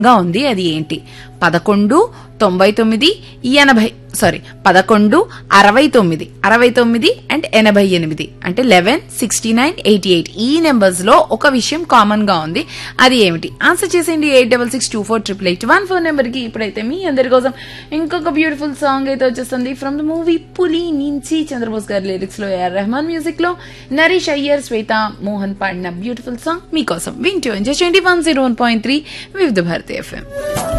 గా ఉంది అది ఏంటి పదకొండు తొంభై తొమ్మిది ఎనభై సారీ పదకొండు అరవై తొమ్మిది అరవై తొమ్మిది అండ్ ఎనభై ఎనిమిది అంటే eleven sixty nine eighty eight ఈ నెంబర్స్ లో ఒక విషయం కామన్ గా ఉంది అది ఏమిటి ఆన్సర్ చేసేయండి eight double six two four triple eight one four number కి ఇప్పుడైతే మీ అందరి కోసం ఇంకొక బ్యూటిఫుల్ సాంగ్ అయితే వచ్చేస్తుంది ఫ్రమ్ ద మూవీ పులి నుంచి చంద్రబోస్ గారి లిరిక్స్ లో ఏఆర్ రెహమాన్ మ్యూజిక్ లో నరీష్ అయ్యర్ శ్వేత మోహన్ పాడిన బ్యూటిఫుల్ సాంగ్ మీకోసం వింటూ ఎంజాయ్ చేయండి one zero one point three Vividh Bharati FM